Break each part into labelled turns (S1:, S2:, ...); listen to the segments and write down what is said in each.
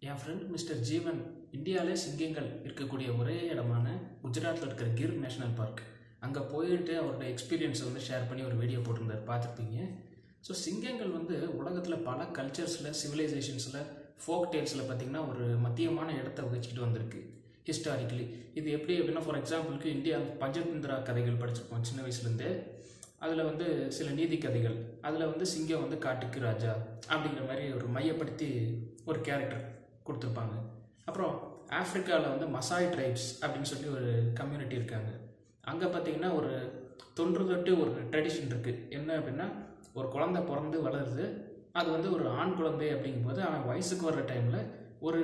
S1: என் friend mister ஜீவன் இந்தியாவிலே சிங்கங்கள் இருக்கக்கூடிய ஒரே இடமான குஜராத்தில் இருக்கிற கிர் நேஷனல் பார்க் அங்கே போயிட்டு அவரோட எக்ஸ்பீரியன்ஸை வந்து ஷேர் பண்ணி ஒரு வீடியோ போட்டிருந்தார் பார்த்துருப்பீங்க ஸோ சிங்கங்கள் வந்து உலகத்தில் பல கல்ச்சர்ஸில் சிவிலைசேஷன்ஸில் ஃபோக் டேல்ஸில் பார்த்திங்கன்னா ஒரு மத்தியமான இடத்த வகிச்சுக்கிட்டு வந்திருக்கு ஹிஸ்டாரிக்கலி இது எப்படி அப்படின்னா ஃபார் எக்ஸாம்பிளுக்கு இந்தியா பஞ்சதந்திரா கதைகள் படிச்சிருப்போம் சின்ன வயசுலேருந்தே அதில் வந்து சில நீதி கதைகள் அதில் வந்து சிங்கம் வந்து காட்டுக்கு ராஜா அப்படிங்கிற மாதிரி ஒரு மையப்படுத்தி ஒரு கேரக்டர் கொடுத்துருப்பாங்க அப்புறம் ஆஃப்ரிக்காவில் வந்து மசாய் ட்ரைப்ஸ் அப்படின்னு சொல்லி ஒரு கம்யூனிட்டி இருக்காங்க அங்கே பார்த்தீங்கன்னா ஒரு தொன்று தொட்டு ஒரு ட்ரெடிஷன் இருக்குது என்ன அப்படின்னா ஒரு குழந்தை பிறந்து வளருது அது வந்து ஒரு ஆண் குழந்தை அப்படிங்கும்போது அவன் வயசுக்கு வர்ற டைமில் ஒரு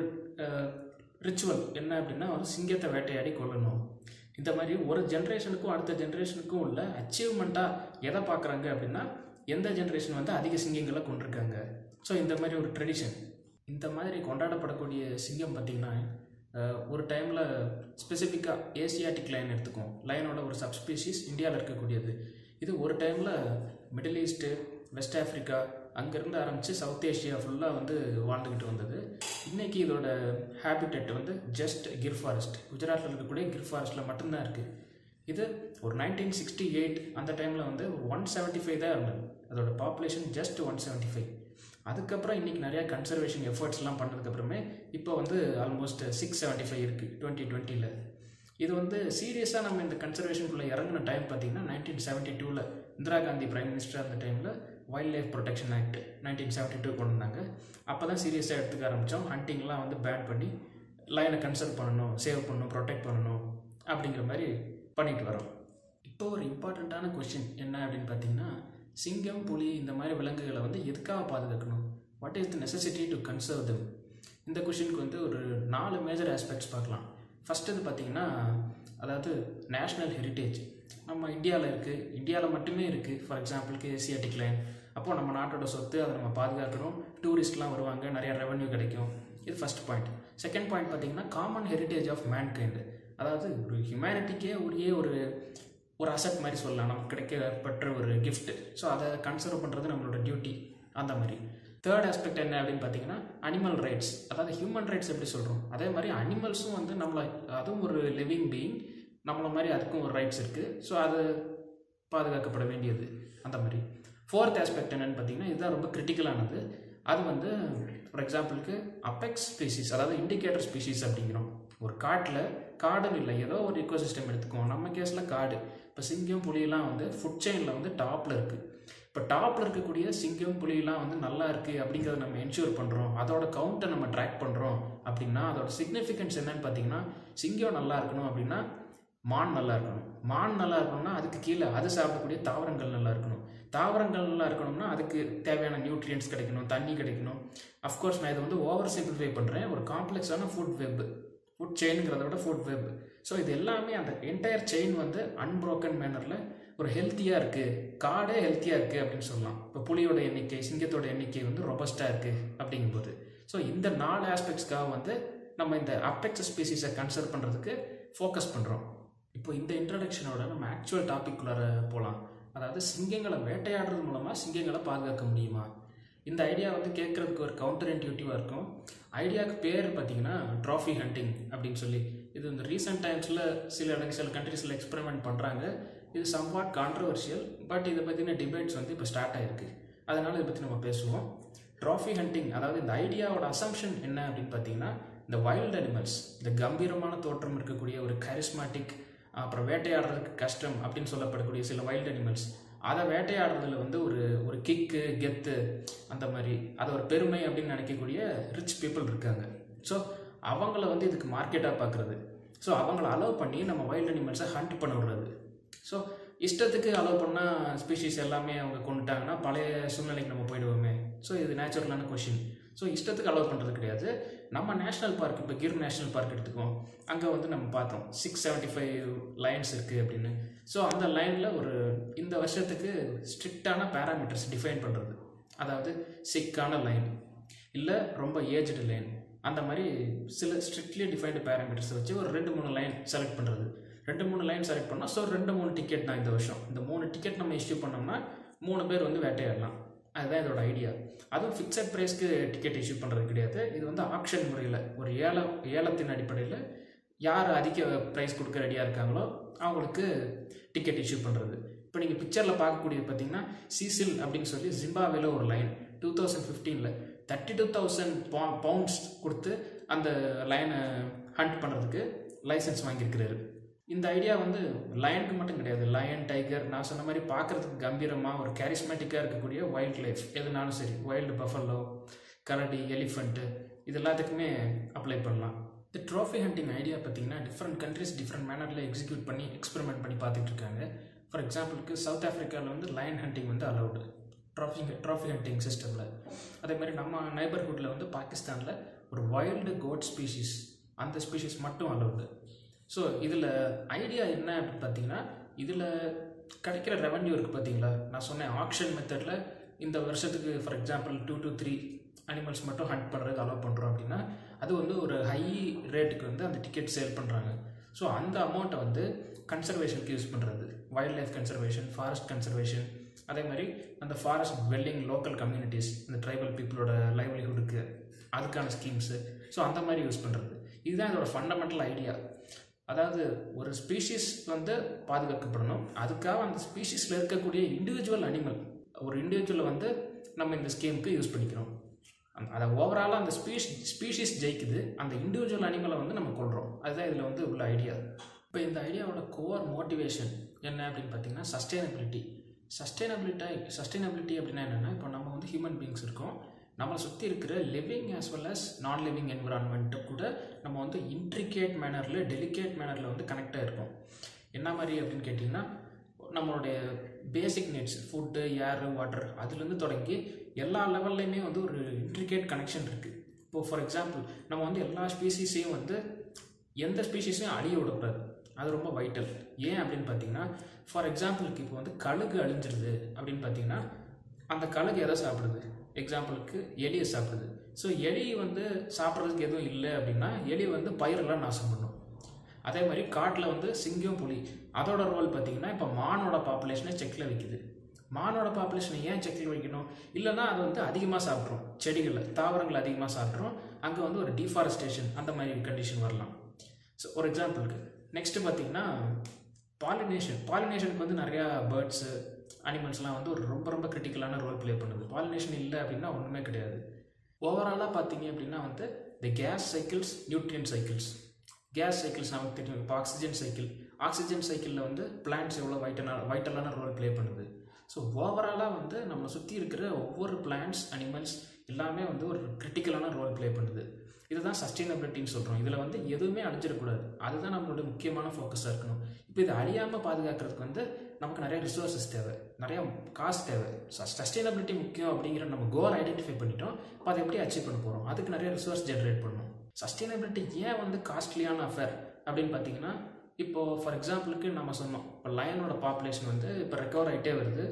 S1: ரிச்சுவல் என்ன அப்படின்னா வந்து சிங்கத்தை வேட்டையாடி கொல்லணும் இந்த மாதிரி ஒரு ஜென்ரேஷனுக்கும் அடுத்த ஜென்ரேஷனுக்கும் உள்ள அச்சீவ்மெண்ட்டாக எதை பார்க்குறாங்க அப்படின்னா எந்த ஜென்ரேஷன் வந்து அதிக சிங்கங்களை கொண்டிருக்காங்க ஸோ இந்த மாதிரி ஒரு ட்ரெடிஷன் இந்த மாதிரி கொண்டாடப்படக்கூடிய சிங்கம் பார்த்திங்கன்னா ஒரு டைமில் ஸ்பெசிஃபிக்காக ஏசியாட்டிக் லைன் எடுத்துக்கும் லைனோட ஒரு சப்ஸ்பீஷிஸ் இந்தியாவில் இருக்கக்கூடியது இது ஒரு டைமில் மிடில் ஈஸ்ட்டு வெஸ்ட் ஆஃப்ரிக்கா அங்கேருந்து ஆரம்பித்து சவுத் ஏஷியா ஃபுல்லாக வந்து வாழ்ந்துக்கிட்டு வந்தது இன்றைக்கி இதோட ஹேபிட்டட் வந்து ஜஸ்ட் கிர் ஃபாரஸ்ட் குஜராத்தில் இருக்கக்கூடிய கிர் ஃபாரஸ்ட்டில் மட்டும்தான் இருக்குது இது ஒரு நைன்டீன் சிக்ஸ்டி எயிட் அந்த டைமில் வந்து ஒன் செவன்ட்டி ஃபைவ் தான் இருந்தது அதோட population just one seventy five அதுக்கப்புறம் இன்றைக்கி நிறையா கன்சர்வேஷன் எஃபர்ட்ஸ்லாம் பண்ணதுக்கப்புறமே இப்போ வந்து ஆல்மோஸ்ட் சிக்ஸ் செவன்ட்டி ஃபைவ் இருக்குது டுவெண்ட்டி டுவெண்ட்டியில் இது வந்து சீரியஸாக நம்ம இந்த கன்சர்வேஷனுக்குள்ளே இறங்கின டைம் பார்த்திங்கன்னா நைன்டீன் செவன்ட்டி டூவில் இந்திரா காந்தி பிரைம் மினிஸ்டர் அந்த டைமில் wild life protection act nineteen seventy two கொண்டு வந்தாங்க அப்போ தான் சீரியஸாக எடுத்துக்க ஆரம்பித்தோம் ஹண்டிங்லாம் வந்து பேன் பண்ணி லைனை கன்சர்வ் பண்ணணும் சேவ் பண்ணணும் ப்ரொடெக்ட் பண்ணணும் அப்படிங்கிற மாதிரி பண்ணிட்டு வரோம் இப்போ ஒரு இம்பார்ட்டண்ட்டான கொஷின் என்ன அப்படின்னு பார்த்தீங்கன்னா சிங்கம் புலி இந்த மாதிரி விலங்குகளை வந்து எதுக்காக பாதுகாக்கணும் what is the necessity to conserve them இந்த கொஷினுக்கு வந்து ஒரு நாலு மேஜர் ஆஸ்பெக்ட்ஸ் பார்க்கலாம் ஃபஸ்ட்டு இது பார்த்திங்கன்னா அதாவது நேஷ்னல் ஹெரிட்டேஜ் நம்ம இந்தியாவில் இருக்குது இந்தியாவில் மட்டுமே இருக்குது ஃபார் எக்ஸாம்பிளுக்கு ஏசியாட்டிக் லைன் அப்போது நம்ம நாட்டோட சொத்து அதை நம்ம பாதுகாக்கணும் டூரிஸ்ட்லாம் வருவாங்க நிறையா ரெவன்யூ கிடைக்கும் இது ஃபஸ்ட் பாயிண்ட் செகண்ட் பாயிண்ட் பார்த்திங்கன்னா காமன் ஹெரிட்டேஜ் ஆஃப் மேன்கைண்டு அதாவது ஒரு ஹியூமனிட்டிக்கே உரிய ஒரு ஒரு அசட் மாதிரி சொல்லலாம் நமக்கு கிடைக்கப்பட்ட ஒரு கிஃப்ட் ஸோ அதை கன்சர்வ் பண்ணுறது நம்மளோட டியூட்டி அந்த மாதிரி தேர்ட் ஆஸ்பெக்ட் என்ன அப்படின்னு பார்த்தீங்கன்னா அனிமல் ரைட்ஸ் அதாவது ஹியூமன் ரைட்ஸ் எப்படி சொல்கிறோம் அதே மாதிரி அனிமல்ஸும் வந்து நம்மளை அதுவும் ஒரு லிவிங் பீயிங் நம்மளை மாதிரி அதுக்கும் ஒரு ரைட்ஸ் இருக்குது ஸோ அது பாதுகாக்கப்பட வேண்டியது அந்த மாதிரி ஃபோர்த் ஆஸ்பெக்ட் என்னென்னு பார்த்தீங்கன்னா இதுதான் ரொம்ப கிரிட்டிக்கலானது அது வந்து ஃபார் எக்ஸாம்பிளுக்கு அப்பெக்ஸ் ஸ்பீசிஸ் அதாவது இண்டிகேட்டர் ஸ்பீசிஸ் அப்படிங்கிறோம் ஒரு காட்டில் காடுன்னு இல்லை ஏதோ ஒரு இக்கோசிஸ்டம் எடுத்துக்குவோம் நம்ம கேஸில் காடு இப்போ சிங்கம் புலியெல்லாம் வந்து ஃபுட் செயினில் வந்து டாப்பில் இருக்குது இப்போ டாப்பில் இருக்கக்கூடிய சிங்கம் புலியெல்லாம் வந்து நல்லா இருக்குது அப்படிங்கிறத நம்ம என்ஷூர் பண்ணுறோம் அதோட கவுண்ட்டை நம்ம ட்ராக் பண்ணுறோம் அப்படின்னா அதோட சிக்னிஃபிகன்ஸ் என்னன்னு பார்த்தீங்கன்னா சிங்கம் நல்லா இருக்கணும் அப்படின்னா மான் நல்லா இருக்கணும் மான் நல்லா இருக்கணும்னா அதுக்கு கீழே அது சாப்பிடக்கூடிய தாவரங்கள் நல்லா இருக்கணும் தாவரங்கள் நல்லா இருக்கணும்னா அதுக்கு தேவையான நியூட்ரியன்ஸ் கிடைக்கணும் தண்ணி கிடைக்கணும் அஃப்கோர்ஸ் நான் இதை வந்து ஓவர் சிம்பிளிஃபை பண்ணுறேன் ஒரு காம்ப்ளெக்ஸான ஃபுட் வெப் ஃபுட் செயின்ங்கிறத விட ஃபுட் வெப் ஸோ இது எல்லாமே அந்த என்டையர் செயின் வந்து அன்புரோக்கன் மேனரில் ஒரு ஹெல்த்தியாக இருக்குது காடே ஹெல்த்தியாக இருக்குது அப்படின்னு சொல்லலாம் இப்போ புலியோட எண்ணிக்கை சிங்கத்தோட எண்ணிக்கை வந்து ரொபஸ்ட்டாக இருக்குது அப்படிங்கும்போது ஸோ இந்த நாலு ஆஸ்பெக்ட்ஸ்க்காக வந்து நம்ம இந்த அப்பெக்ஸ் ஸ்பீசிஸை கன்சர்வ் பண்ணுறதுக்கு ஃபோக்கஸ் பண்ணுறோம் இப்போ இந்த இன்ட்ரடக்ஷனோட நம்ம ஆக்சுவல் டாபிக்குள்ளார போகலாம் அதாவது சிங்கங்களை வேட்டையாடுறது மூலமாக சிங்கங்களை பாதுகாக்க முடியுமா இந்த ஐடியா வந்து கேட்குறதுக்கு ஒரு கவுண்டர் இன்ட்யூட்டிவாக இருக்கும் ஐடியாவுக்கு பேர் பார்த்தீங்கன்னா ட்ராஃபி ஹண்டிங் அப்படின்னு சொல்லி இது இந்த ரீசெண்ட் டைம்ஸில் சில இடங்கள் சில கண்ட்ரீஸில் எக்ஸ்பெரிமெண்ட் பண்ணுறாங்க இது சம்வாட் கான்ட்ரவர்ஷியல் பட் இதை பற்றின டிபேட்ஸ் வந்து இப்போ ஸ்டார்ட் ஆகிருக்கு அதனால் இதை பற்றி நம்ம பேசுவோம் ட்ராஃபி ஹண்டிங் அதாவது இந்த ஐடியாவோட அசம்ஷன் என்ன அப்படின்னு பார்த்தீங்கன்னா இந்த வைல்ட் அனிமல்ஸ் இந்த கம்பீரமான தோற்றம் இருக்கக்கூடிய ஒரு கரிஸ்மாட்டிக் அப்புறம் வேட்டையாடுறதுக்கு கஷ்டம் அப்படின்னு சொல்லப்படக்கூடிய சில வைல்ட் அனிமல்ஸ் அதை வேட்டையாடுறதுல வந்து ஒரு ஒரு கிக்கு கெத்து அந்த மாதிரி அதை ஒரு பெருமை அப்படின்னு நினைக்கக்கூடிய ரிச் பீப்புள் இருக்காங்க ஸோ அவங்கள வந்து இதுக்கு மார்க்கெட்டாக பார்க்குறது ஸோ அவங்கள அலோவ் பண்ணி நம்ம வைல்ட் அனிமல்ஸை ஹண்ட் பண்ண விடுறது ஸோ இஷ்டத்துக்கு அலோவ் பண்ணால் ஸ்பீஷீஸ் எல்லாமே அவங்க கொண்டுட்டாங்கன்னா பழைய சூழ்நிலைக்கு நம்ம போயிடுவோமே ஸோ இது நேச்சுரலான கொஷின் ஸோ இஷ்டத்துக்கு அலோவ் பண்ணுறது கிடையாது நம்ம நேஷ்னல் பார்க் இப்போ கிர் நேஷ்னல் பார்க் எடுத்துக்கோம் அங்கே வந்து நம்ம பார்த்தோம் சிக்ஸ் செவன்ட்டி ஃபைவ் லைன்ஸ் இருக்குது அப்படின்னு ஸோ அந்த லைனில் ஒரு இந்த வருஷத்துக்கு ஸ்ட்ரிக்டான பேராமீட்டர்ஸ் டிஃபைன் பண்ணுறது அதாவது சிக்கான லைன் இல்லை ரொம்ப ஏஜ்டு லைன் அந்த மாதிரி சில ஸ்ட்ரிக்ட்லி டிஃபைன்டு பேராமீட்டர்ஸ் வச்சு ஒரு ரெண்டு மூணு லைன் செலக்ட் பண்ணுறது ரெண்டு மூணு லைன் செலக்ட் பண்ணால் ஸோ ரெண்டு மூணு டிக்கெட் தான் இந்த வருஷம் இந்த மூணு டிக்கெட் நம்ம இஷ்யூ பண்ணோம்னா மூணு பேர் வந்து வேட்டையாடலாம் அதுதான் இதோட ஐடியா அதுவும் ஃபிக்ஸட் ப்ரைஸ்க்கு டிக்கெட் இஷ்யூ பண்ணுறது கிடையாது இது வந்து ஆக்ஷன் முறையில் ஒரு ஏல ஏலத்தின் அடிப்படையில் யார் அதிக ப்ரைஸ் கொடுக்க ரெடியாக இருக்காங்களோ அவங்களுக்கு டிக்கெட் இஷ்யூ பண்ணுறது இப்போ நீங்கள் பிக்சரில் பார்க்கக்கூடியது பார்த்தீங்கன்னா சீசில் அப்படின்னு சொல்லி ஜிம்பாவேல ஒரு லைன் டூ தௌசண்ட் ஃபிஃப்டீனில் தேர்ட்டி டூ தௌசண்ட் பவுண்ட்ஸ் கொடுத்து அந்த லைனை ஹண்ட் பண்ணுறதுக்கு லைசன்ஸ் வாங்கியிருக்கிறாரு இந்த ஐடியா வந்து லயனுக்கு மட்டும் கிடையாது லயன் டைகர் நான் சொன்ன மாதிரி பார்க்குறதுக்கு கம்பீரமாக ஒரு கேரிஸ்மேட்டிக்காக இருக்கக்கூடிய வைல்ட் லைஃப் எதுனாலும் சரி வைல்டு பஃபல்லோ கரடி எலிஃபண்ட்டு இது எல்லாத்துக்குமே அப்ளை பண்ணலாம் இந்த ட்ராஃபி ஹண்டிங் ஐடியா பார்த்தீங்கன்னா டிஃப்ரெண்ட் கண்ட்ரிஸ் டிஃப்ரெண்ட் மேனரில் எக்ஸிக்யூட் பண்ணி எக்ஸ்பெரிமெண்ட் பண்ணி பார்த்துட்டு இருக்காங்க ஃபார் எக்ஸாம்பிளுக்கு சவுத் ஆஃப்ரிக்காவில் வந்து லயன் ஹண்டிங் வந்து அலௌடு ட்ராஃபி ட்ராஃபி ஹண்டிங் சிஸ்டமில் அதே மாதிரி நம்ம நைபர்ஹுட்டில் வந்து பாகிஸ்தானில் ஒரு வைல்டு கோட் ஸ்பீஷிஸ் அந்த ஸ்பீஷிஸ் மட்டும் அலௌடு ஸோ இதில் ஐடியா என்ன அப்படின்னு பார்த்தீங்கன்னா இதில் கிடைக்கிற ரெவன்யூ இருக்குது பார்த்தீங்களா நான் சொன்னேன் ஆக்ஷன் மெத்தடில் இந்த வருஷத்துக்கு for example two to three animals மட்டும் ஹண்ட் பண்ணுறதுக்கு அலோவ் பண்ணுறோம் அப்படின்னா அது வந்து ஒரு ஹை ரேட்டுக்கு வந்து அந்த டிக்கெட் சேல் பண்ணுறாங்க ஸோ அந்த அமௌண்ட்டை வந்து கன்சர்வேஷனுக்கு யூஸ் பண்ணுறது wild life conservation forest conservation அதே மாதிரி அந்த ஃபாரஸ்ட் வெல்லிங் லோக்கல் கம்யூனிட்டிஸ் இந்த ட்ரைபல் பீப்புளோட லைவ்லிஹுட்டுக்கு அதுக்கான ஸ்கீம்ஸு ஸோ அந்த மாதிரி யூஸ் பண்ணுறது இதுதான் இதோட ஃபண்டமெண்டல் ஐடியா அதாவது ஒரு ஸ்பீஷீஸ் வந்து பாதுகாக்கப்படணும் அதுக்காக அந்த ஸ்பீஷீஸில் இருக்கக்கூடிய இண்டிவிஜுவல் அனிமல் ஒரு இண்டிவிஜுவலை வந்து நம்ம இந்த ஸ்கீமுக்கு யூஸ் பண்ணிக்கிறோம் அந்த அதை ஓவராலாக அந்த ஸ்பீஷ் ஸ்பீஷீஸ் ஜெயிக்குது அந்த இண்டிவிஜுவல் அனிமலை வந்து நம்ம கொள்கிறோம் அதுதான் இதில் வந்து உள்ள ஐடியா இப்போ இந்த ஐடியாவோட கோர் மோட்டிவேஷன் என்ன அப்படின்னு பார்த்தீங்கன்னா சஸ்டைனபிலிட்டி சஸ்டைனபிலிட்டி சஸ்டைனபிலிட்டி அப்படின்னா என்னென்னா இப்போ நம்ம வந்து ஹியூமன் பீங்ஸ் இருக்கோம் நம்மளை சுற்றி இருக்கிற living as well as non living environment கூட நம்ம வந்து இன்ட்ரிகேட் மேனரில் டெலிகேட் மேனரில் வந்து கனெக்டாக இருக்கோம் என்ன மாதிரி அப்படின்னு கேட்டிங்கன்னா நம்மளுடைய basic needs food air water அதுலேருந்து தொடங்கி எல்லா லெவல்லையுமே வந்து ஒரு இன்ட்ரிகேட் கனெக்ஷன் இருக்குது இப்போது ஃபார் எக்ஸாம்பிள் நம்ம வந்து எல்லா ஸ்பீசிஸையும் வந்து எந்த ஸ்பீஷீஸையும் அழிய விடக்கூடாது அது ரொம்ப வைட்டல் ஏன் அப்படின்னு பார்த்தீங்கன்னா ஃபார் எக்ஸாம்பிளுக்கு இப்போ வந்து கழுகு அழிஞ்சிருது அப்படின்னு பார்த்தீங்கன்னா அந்த கழுகு எதை சாப்பிடுது எக்ஸாம்பிளுக்கு எலியை சாப்பிடுது ஸோ எலி வந்து சாப்பிட்றதுக்கு எதுவும் இல்லை அப்படின்னா எலி வந்து பயிரெல்லாம் நாசம் பண்ணும் அதே மாதிரி காட்டில் வந்து சிங்கம் புலி அதோட ரோல் பார்த்தீங்கன்னா இப்போ மானோட பாப்புலேஷனை செக்கில் வைக்குது மானோட பாப்புலேஷனை ஏன் செக்கில் வைக்கணும் இல்லைன்னா அது வந்து அதிகமாக சாப்பிட்ரும் செடிகளை தாவரங்கள் அதிகமாக சாப்பிட்ரும் அங்கே வந்து ஒரு டிஃபாரஸ்டேஷன் அந்த மாதிரி கண்டிஷன் வரலாம் ஸோ ஒரு எக்ஸாம்பிளுக்கு நெக்ஸ்ட்டு பார்த்தீங்கன்னா பாலினேஷன் பாலினேஷனுக்கு வந்து நிறையா பேர்ட்ஸு அனிமல்ஸ்லாம் வந்து ஒரு ரொம்ப ரொம்ப கிரிட்டிக்கலான ரோல் ப்ளே பண்ணுது பாலினேஷன் இல்லை அப்படின்னா ஒன்றுமே கிடையாது ஓவராலாக பார்த்தீங்க அப்படின்னா வந்து the gas cycles nutrient cycles gas cycles நமக்கு தெரியும் இப்போ ஆக்சிஜன் சைக்கிள் ஆக்சிஜன் சைக்கிளில் வந்து பிளான்ட்ஸ் எவ்வளோ வைட்டனான வைட்டலான ரோல் ப்ளே பண்ணுது ஸோ ஓவராலாக வந்து நம்ம சுற்றி இருக்கிற ஒவ்வொரு பிளான்ட்ஸ் அனிமல்ஸ் எல்லாமே வந்து ஒரு கிரிட்டிக்கலான ரோல் ப்ளே பண்ணுது இதுதான் சஸ்டைனபிலிட்டின்னு சொல்கிறோம் இதில் வந்து எதுவுமே அழிஞ்சிடக்கூடாது அதுதான் நம்மளோட முக்கியமான ஃபோக்கஸாக இருக்கணும் இப்போ இது அழியாமல் பாதுகாக்கிறதுக்கு வந்து நமக்கு நிறைய ரிசோர்ஸஸ் தேவை நிறைய காசு தேவை சஸ்டைனபிலிட்டி முக்கியம் அப்படிங்கிற நம்ம கோல் ஐடென்டிஃபை பண்ணிட்டோம் இப்போ அதை எப்படி அச்சீவ் பண்ண போகிறோம் அதுக்கு நிறைய ரிசோர்ஸ் ஜென்ரேட் பண்ணணும் சஸ்டைனபிலிட்டி ஏன் வந்து காஸ்ட்லியான அஃபேர் அப்படின்னு பார்த்தீங்கன்னா இப்போது ஃபார் எக்ஸாம்பிளுக்கு நம்ம சொன்னோம் இப்போ லயனோட பாப்புலேஷன் வந்து இப்போ ரெக்கவர் ஆகிட்டே வருது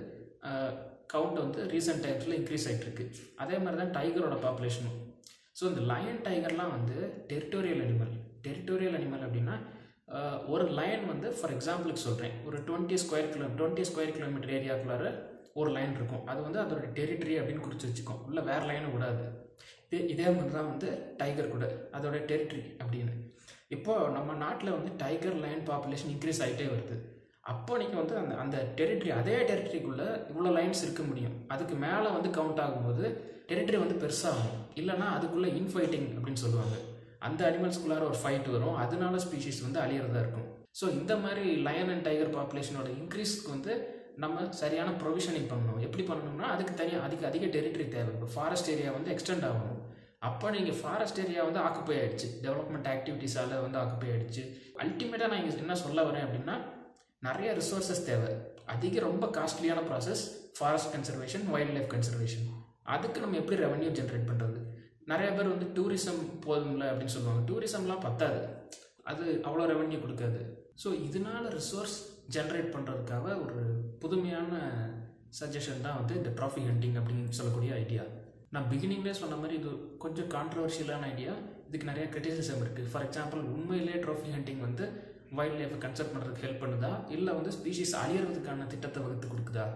S1: கவுண்ட் வந்து ரீசெண்ட் டைம்ஸில் இன்க்ரீஸ் ஆகிட்டு இருக்கு அதே மாதிரி தான் டைகரோட பாப்புலேஷனும் ஸோ இந்த லயன் டைகர்லாம் வந்து டெரிட்டோரியல் அனிமல் டெரிட்டோரியல் அனிமல் அப்படின்னா ஆஹ், ஒரு லயன் வந்து ஃபார் எக்ஸாம்பிளுக்கு சொல்கிறேன் ஒரு twenty square kilo twenty square kilometre ஏரியாக்குள்ளார ஒரு லைன் இருக்கும் அது வந்து அதோட டெரிட்டரி அப்படின்னு குறித்து வச்சுக்கும் உள்ள வேறு லைனை விடாது இதே இதே மாதிரி தான் வந்து டைகர் கூட அதோட டெரிட்டரி அப்படின்னு இப்போ நம்ம நாட்டில் வந்து டைகர் லைன் பாப்புலேஷன் இன்க்ரீஸ் ஆகிட்டே வருது அப்போ நீங்கள் வந்து அந்த அந்த டெரிட்டரி அதே டெரிட்டரிக்குள்ளே இவ்வளோ லைன்ஸ் இருக்க முடியும் அதுக்கு மேலே வந்து கவுண்ட் ஆகும்போது டெரிட்டரி வந்து பெருசாகும் இல்லைன்னா அதுக்குள்ளே இன்ஃபைட்டிங் அப்படின்னு சொல்லுவாங்க அந்த அனிமல்ஸ்குள்ளார ஒரு ஃபைட் வரும் அதனால ஸ்பீஷிஸ் வந்து அழியிறதா இருக்கும் ஸோ இந்த மாதிரி லயன் அண்ட் டைகர் பாப்புலேஷனோட இன்க்ரீஸ்க்கு வந்து நம்ம சரியான ப்ரொவிஷனிங் பண்ணணும் எப்படி பண்ணணும்னா அதுக்கு தனியாக அதுக்கு அதிக டெரிட்டரி தேவை இப்போ ஃபாரஸ்ட் ஏரியா வந்து எக்ஸ்டெண்ட் ஆகணும் அப்போ நீங்கள் ஃபாரஸ்ட் ஏரியா வந்து ஆக்குப்பை ஆயிடுச்சு டெவலப்மெண்ட் ஆக்டிவிட்டீஸால் வந்து ஆக்குப்பை ஆயிடுச்சு அல்டிமேட்டாக நான் இங்க என்ன சொல்ல வரேன் அப்படின்னா நிறைய ரிசோர்ஸஸ் தேவை அதிக ரொம்ப காஸ்ட்லியான process forest conservation wild life conservation அதுக்கு நம்ம எப்படி ரெவன்யூ ஜென்ரேட் பண்ணுறது நிறைய பேர் வந்து டூரிசம் போதும்ல அப்படின்னு சொல்லுவாங்க டூரிசம்லாம் பத்தாது அது அவ்வளோ ரெவன்யூ கொடுக்காது ஸோ இதனால ரிசோர்ஸ் ஜென்ரேட் பண்ணுறதுக்காக ஒரு புதுமையான சஜஷன் தான் வந்து இந்த ட்ராஃபி ஹண்டிங் அப்படின்னு சொல்லக்கூடிய ஐடியா நான் பிகினிங்லேயே சொன்ன மாதிரி இது கொஞ்சம் கான்ட்ரவர்ஷியலான ஐடியா இதுக்கு நிறைய கிரிட்டிசிசம் இருக்குது ஃபார் எக்ஸாம்பிள் உண்மையிலேயே ட்ராஃபி ஹண்டிங் வந்து வைல்ட் லைஃப்பை கன்சர்வ் பண்ணுறதுக்கு ஹெல்ப் பண்ணுதா இல்லை வந்து ஸ்பீஷீஸ் அழியறதுக்கான திட்டத்தை வகுத்து கொடுக்குதா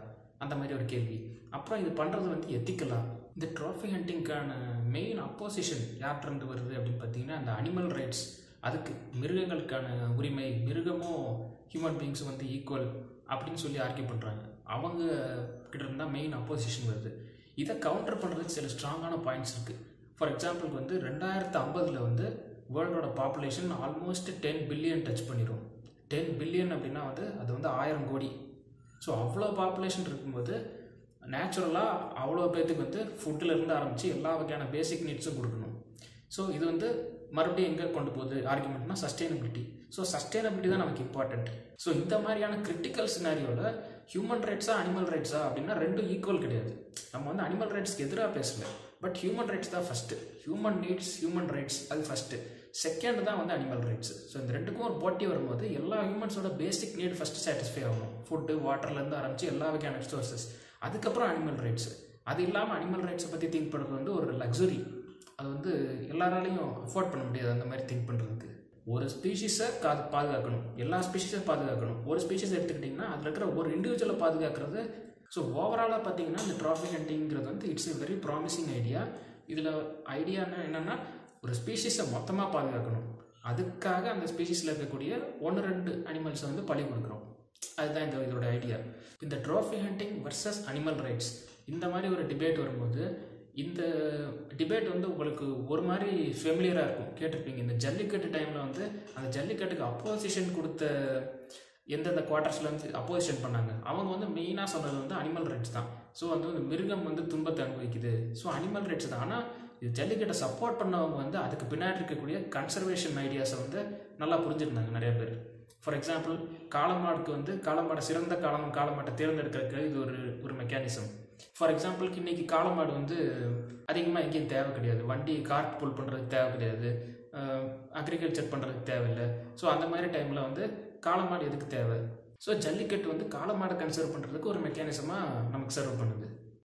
S1: அந்த மாதிரி ஒரு கேள்வி அப்புறம் இது பண்ணுறது வந்து எத்திக்கலா இந்த ட்ராஃபி ஹண்டிங்க்கான மெயின் அப்போசிஷன் யார்கிட்டருந்து வருது அப்படின்னு பார்த்தீங்கன்னா அந்த அனிமல் ரைட்ஸ் அதுக்கு மிருகங்களுக்கான உரிமை மிருகமும் ஹியூமன் பீயிங்ஸும் வந்து ஈக்குவல் அப்படின்னு சொல்லி ஆர்கியூ பண்ணுறாங்க அவங்க கிட்ட இருந்தால் மெயின் அப்போசிஷன் வருது இதை கவுண்டர் பண்ணுறதுக்கு சில ஸ்ட்ராங்கான பாயிண்ட்ஸ் இருக்குது ஃபார் எக்ஸாம்பிளுக்கு வந்து ரெண்டாயிரத்து ஐம்பதில் வந்து வேர்ல்டோட population almost ten billion touch பண்ணிடும் டென் பில்லியன் அப்படின்னா வந்து அது வந்து ஆயிரம் கோடி ஸோ அவ்வளோ பாப்புலேஷன் இருக்கும்போது நேச்சுரலாக அவ்வளோ பேர்த்துக்கு வந்து ஃபுட்டில் இருந்து ஆரம்பித்து எல்லா வகையான பேசிக் நீட்ஸும் கொடுக்கணும் ஸோ இது வந்து மறுபடியும் எங்கே கொண்டு போகுது ஆர்குமெண்ட்னா சஸ்டைனபிலிட்டி ஸோ சஸ்டைனபிலிட்டி தான் நமக்கு இம்பார்ட்டண்ட் ஸோ இந்த மாதிரியான கிரிட்டிக்கல் சினாரியோவில் ஹியூமன் ரைட்ஸா அனிமல் ரைட்ஸா அப்படின்னா ரெண்டும் ஈக்குவல் கிடையாது நம்ம வந்து அனிமல் ரைட்ஸ்க்கு எதிராக பேசல பட் ஹியூமன் ரைட்ஸ் தான் first human needs human rights அது ஃபஸ்ட்டு செகண்ட் தான் வந்து அனிமல் ரைட்ஸ் ஸோ இந்த ரெண்டுக்கும் ஒரு போட்டி வரும்போது எல்லா ஹியூமன்ஸோட பேசிக் நீட் ஃபஸ்ட்டு சாட்டிஸ்ஃபை ஆகணும் ஃபுட்டு வாட்டர்லேருந்து ஆரம்பித்து எல்லா வகையான ரிசோர்ஸஸ் அதுக்கப்புறம் அனிமல் ரைட்ஸ் அது இல்லாமல் அனிமல் ரைட்ஸை பற்றி திங்க் பண்ணுறது வந்து ஒரு லக்ஸுரி அது வந்து எல்லாராலையும் அஃபோர்ட் பண்ண முடியாது அந்த மாதிரி திங்க் பண்ணுறதுக்கு ஒரு ஸ்பீஷீஸை காது பாதுகாக்கணும் எல்லா ஸ்பீஷீஸை பாதுகாக்கணும் ஒரு ஸ்பீஷீஸ் எடுத்துக்கிட்டிங்கன்னா அதில் இருக்கிற ஒரு இண்டிவிஜுவலை பாதுகாக்கிறது ஸோ ஓவராலாக பார்த்தீங்கன்னா இந்த ட்ராஃபி ஹண்டிங்கிறது வந்து it's a very promising idea இதில் ஐடியா என்னென்னா ஒரு ஸ்பீஷீஸை மொத்தமாக பாதுகாக்கணும் அதுக்காக அந்த ஸ்பீஷீஸில் இருக்கக்கூடிய ஒன்று ரெண்டு அனிமல்ஸை வந்து பழி கொடுக்குறோம் அதுதான் இந்த இதோட ஐடியா இந்த trophy hunting versus animal rights இந்த மாதிரி ஒரு டிபேட் வரும்போது இந்த டிபேட் வந்து உங்களுக்கு ஒரு மாதிரி ஃபெமிலியராக இருக்கும் கேட்டிருப்பீங்க இந்த ஜல்லிக்கட்டு டைமில் வந்து அந்த ஜல்லிக்கட்டுக்கு அப்போசிஷன் கொடுத்த எந்தெந்த குவார்ட்டர்ஸில் வந்து அப்போசிஷன் பண்ணாங்க அவங்க வந்து மெயினாக சொன்னது வந்து அனிமல் ரைட்ஸ் தான் ஸோ வந்து வந்து மிருகம் வந்து துன்பத்தை அனுபவிக்குது ஸோ அனிமல் ரைட்ஸ் தான் ஆனால் இது ஜல்லிக்கட்டை சப்போர்ட் பண்ணவங்க வந்து அதுக்கு பின்னாடி இருக்கக்கூடிய கன்சர்வேஷன் ஐடியாஸை வந்து நல்லா புரிஞ்சுருந்தாங்க நிறைய பேர் ஃபார் எக்ஸாம்பிள் காளமாடுக்கு வந்து காளமாடை சிறந்த காலம் காளமாட்டை தேர்ந்தெடுக்கிறதுக்கு இது ஒரு ஒரு மெக்கானிசம் ஃபார் எக்ஸாம்பிளுக்கு இன்றைக்கி காளமாடு வந்து அதிகமாக எங்கேயும் தேவை கிடையாது வண்டி கார்ட் புல் பண்ணுறதுக்கு தேவை கிடையாது அக்ரிகல்ச்சர் பண்ணுறதுக்கு தேவையில்லை ஸோ அந்த மாதிரி டைமில் வந்து காளமாடு எதுக்கு தேவை ஸோ ஜல்லிக்கட்டு வந்து காளமாடை கன்சர்வ் பண்ணுறதுக்கு ஒரு மெக்கானிசமாக நமக்கு சர்வ் பண்ணுது